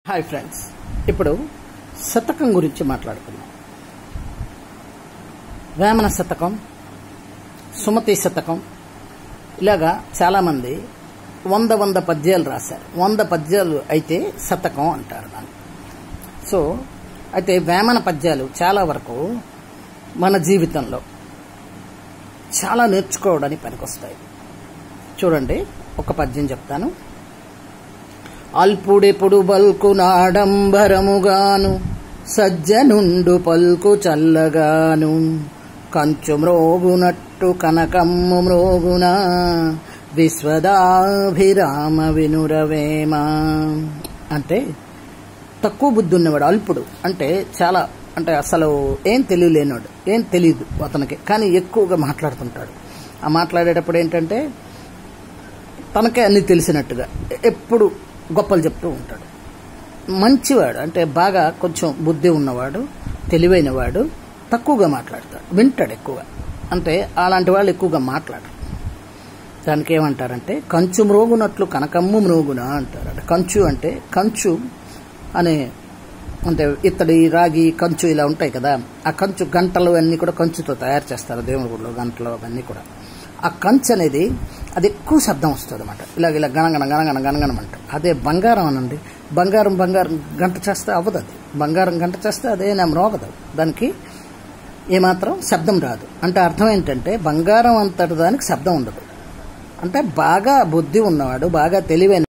hi friends ఇప్పుడు శతకం గురించి మాట్లాడుకుందాం వేమన శతకం సుమతి శతకం ఇలాగా చాలామంది వంద వంద పద్యాలు రాశారు వంద పద్యాలు అయితే శతకం అంటారు దాన్ని సో అయితే వేమన పద్యాలు చాలా వరకు మన జీవితంలో చాలా నేర్చుకోవడానికి పనికొస్తాయి చూడండి ఒక పద్యం చెప్తాను అల్పుడెప్పుడు బల్కు నాడంబరముగాను సజ్జనుండు పల్కు చల్లగాను కంచు మ్రోగునట్టు కనకమ్ము మ్రోగున విశ్వదాభిరామ వినురవేమ అంటే తక్కువ బుద్ధి ఉన్నవాడు అల్పుడు అంటే చాలా అంటే అసలు ఏం తెలియలేనివాడు ఏం తెలియదు అతనికి కానీ ఎక్కువగా మాట్లాడుతుంటాడు ఆ మాట్లాడేటప్పుడు ఏంటంటే తనకే అన్ని తెలిసినట్టుగా ఎప్పుడు గొప్పలు చెప్తూ ఉంటాడు మంచివాడు అంటే బాగా కొంచెం బుద్ధి ఉన్నవాడు తెలివైనవాడు తక్కువగా మాట్లాడతాడు వింటాడు ఎక్కువగా అంటే అలాంటి వాళ్ళు ఎక్కువగా మాట్లాడరు దానికి ఏమంటారంటే కంచు మ్రోగునట్లు కనకమ్ము మ్రోగున అంటారు అంటే కంచు అంటే కంచు అనే అంటే ఇత్తడి రాగి కంచు ఇలా ఉంటాయి కదా ఆ కంచు గంటలు అన్నీ కూడా కంచుతో తయారు చేస్తారు దేవుని గుడిలో గంటలు అవన్నీ కూడా ఆ కంచు అనేది అది ఎక్కువ శబ్దం వస్తుంది అనమాట ఇలాగ ఇలా గణగణ గణగణ గణగణం అంట అదే బంగారం అనండి బంగారం బంగారం గంట చేస్తే అవ్వదు అది బంగారం గంట చేస్తే అదే నా మ్రోగదు దానికి ఏమాత్రం శబ్దం రాదు అంటే అర్థం ఏంటంటే బంగారం అంతటి దానికి శబ్దం ఉండదు అంటే బాగా బుద్ధి ఉన్నవాడు బాగా తెలివైన